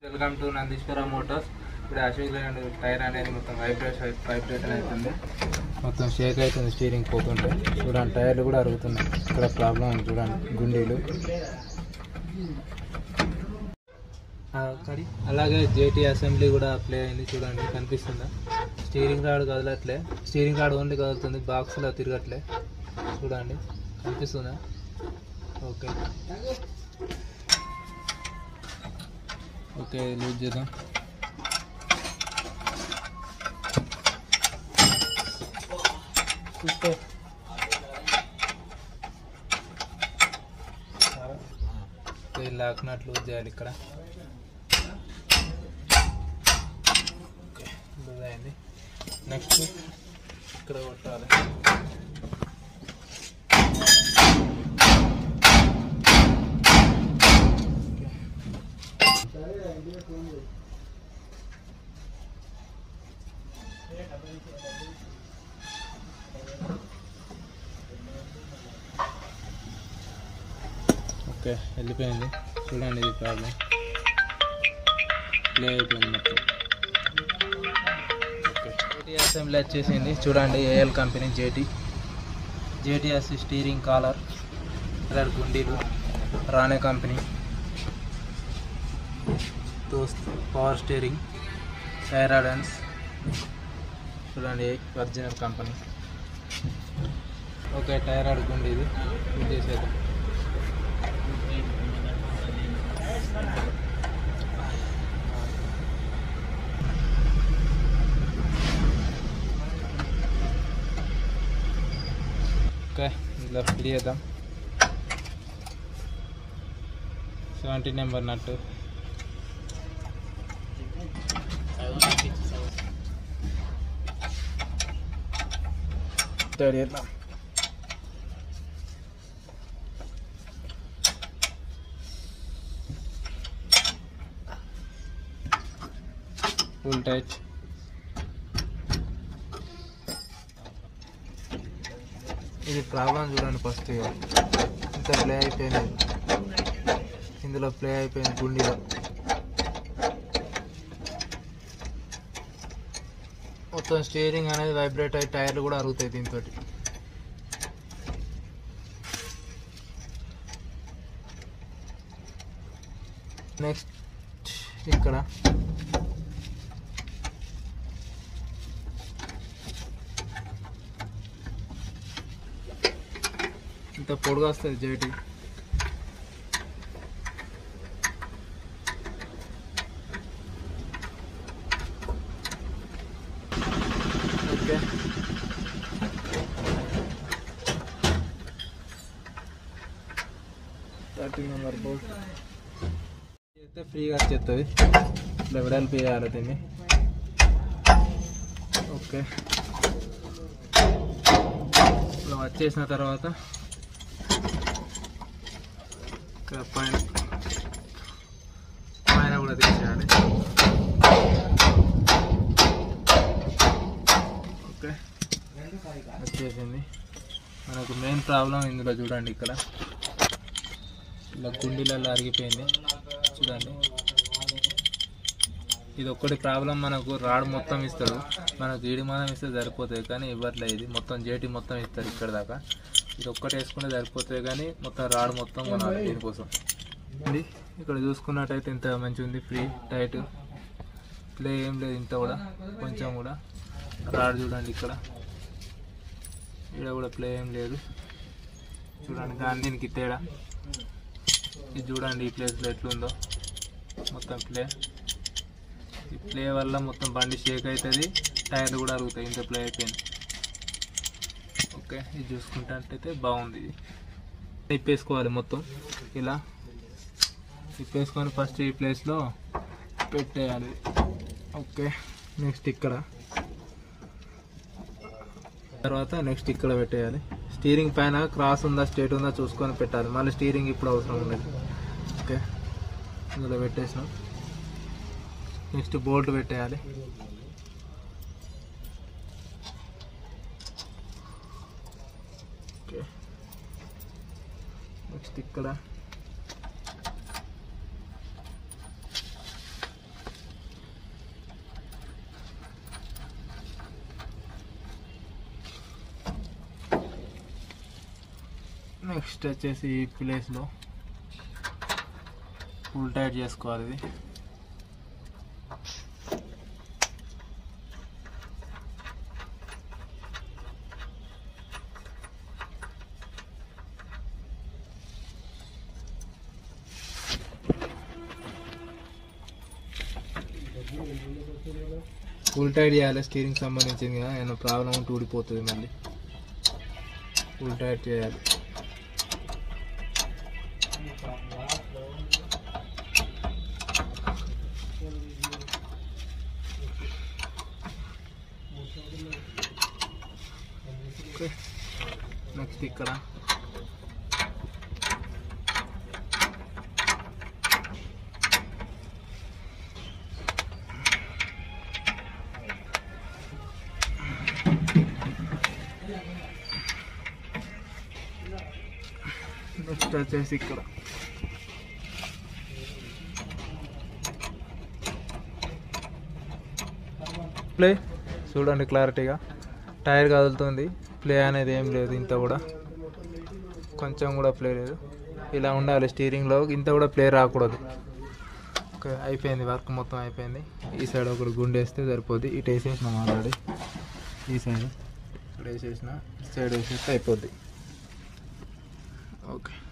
welcome to Nandeeswara Motors ఇప్పుడు Ashok లేండ్ tyre అనేది మొత్తం వైబ్రేషన్ వైబ్రేషన్ అవుతుంది మొత్తం షేక్ అవుతుంది స్టీరింగ్ పోతుంటే చూడండి టైర్లు కూడా అరుగుతున్నాయి ఇక్కడ ప్రాబ్లం ఉంది చూడండి గుండీలు ఆ, కడి అలాగే జేటీ అసెంబ్లీ కూడా ప్లే అయింది చూడండి కనిపిస్తుందా స్టీరింగ్ రాడ్ కదలట్లే స్టీరింగ్ రాడ్ ఓన్లీ కదులుతుంది బాక్స్లో తిరగట్లే చూడండి కనిపిస్తుందా ఓకే ఓకే లూజ్ చేద్దాం చూస్తే ఓకే, లాక్నట్ లూజ్ చేయాలి ఇక్కడ ఓకే లూజ్ అయింది నెక్స్ట్ ఇక్కడ కొట్టాలి ఓకే వెళ్ళిపోయింది చూడండి ఇది ప్రాబ్లం ప్లే అయిపోయింది మొత్తం ఓకే జేటీ అసెంబ్లీ వచ్చేసింది చూడండి AL company JT JTS steering collar colour గుండీలు రాణే కంపెనీ దోస్త్ పవర్ స్టీరింగ్ సైరాడన్స్ చూడండి ఒరిజినల్ కంపెనీ ఓకే టైర్ అడుగుండి ఇది ఇది చేసేద్దాం ఓకే ఇలా ఫిల్ చేద్దాం సెవెంటీ నెంబర్ నట్టు టైట్ చేద్దాం ఫుల్ టైట్ ఇది ప్రాబ్లం చూడండి ఫస్ట్ ఇక ఇంత ప్లే అయిపోయింది ఇందులో ప్లే అయిపోయింది గుండీలో మొత్తం స్టీరింగ్ అనేది వైబ్రేట్ అయ్యి టైర్లు కూడా అరుగుతాయి దీంతో నెక్స్ట్ ఇక్కడ ఇంత పొడుగా వస్తుంది JT okay thirty number board అయితే ఫ్రీగా వచ్చేస్తుంది ఇట్లా వెడల్పు చేయాలి దీన్ని ఓకే ఇట్లా వచ్చేసిన తర్వాత ఇక్కడ పైన పైన కూడా తీసేయాలి ఓకే వచ్చేసింది మనకు మెయిన్ ప్రాబ్లం ఇందులో చూడండి ఇక్కడ ఇలా గుండీలలో అరిగిపోయింది చూడండి ఇది ఒక్కటి ప్రాబ్లం మనకు రాడ్ మొత్తం ఇస్తాడు మనకు ఈడి మనం ఇస్తే సరిపోతుంది కానీ ఇవ్వట్లేదు ఇది మొత్తం జేటి మొత్తం ఇస్తారు ఇక్కడ దాకా ఇది ఒక్కటి వేసుకుంటే సరిపోతుంది కానీ మొత్తం రాడ్ మొత్తం కొనాలి దీనికోసం ఇది ఇక్కడ చూసుకున్నట్టయితే ఇంత మంచిగా ఉంది ఫ్రీ టైట్ ప్లే ఏం లేదు ఇంత కూడా కొంచెం కూడా రాడ్ చూడండి ఇక్కడ ఇక్కడ కూడా ప్లే ఏం లేదు చూడండి దాని దీనికి తేడా ఇది చూడండి ఈ ప్లేస్లో ఎట్లుందో మొత్తం ప్లే ఈ ప్లే వల్ల మొత్తం బండి షేక్ అవుతుంది టైర్లు కూడా అరుగుతాయి ఇంత ప్లే అయిపోయింది ఓకే ఇది చూసుకుంటే బాగుంది ఇది తిప్పేసుకోవాలి మొత్తం ఇలా తిప్పేసుకొని ఫస్ట్ ఈ ప్లేస్లో పెట్టేయాలి ఓకే నెక్స్ట్ ఇక్కడ తర్వాత నెక్స్ట్ ఇక్కడ పెట్టేయాలి స్టీరింగ్ పైన క్రాస్ ఉందా స్ట్రేట్ ఉందా చూసుకొని పెట్టాలి మళ్ళీ స్టీరింగ్ ఇప్పుడు అవసరం ఉండదు ఓకే ఇందులో పెట్టేసినాం నెక్స్ట్ బోల్ట్ పెట్టేయాలి ఓకే నెక్స్ట్ ఇక్కడ నెక్స్ట్ వచ్చేసి ఈ ప్లేస్లో ఫుల్ టైట్ చేసుకోవాలి ఇది ఫుల్ టైట్ చేయాలి స్టీరింగ్ సంబంధించింది కదా ఏమైనా ప్రాబ్లం ఉంటే ఊడిపోతుంది మళ్ళీ ఫుల్ టైట్ చేయాలి నెక్స్ట్ ఇక్కడ నెక్స్ట్ వచ్చేసి ఇక్కడ ప్లే చూడండి క్లారిటీగా టైర్ కదులుతుంది ప్లే అనేది ఏం లేదు ఇంత కూడా కొంచెం కూడా ప్లే లేదు ఇలా ఉండాలి స్టీరింగ్లో ఇంత కూడా ప్లే రాకూడదు ఓకే అయిపోయింది వర్క్ మొత్తం అయిపోయింది ఈ సైడ్ ఒకటి గుండె వేస్తే సరిపోద్ది ఇటు వేసేసినాం ఆల్రెడీ ఈ సైడ్ ఇక్కడ వేసేసిన ఈ సైడ్ వేసేస్తే అయిపోద్ది ఓకే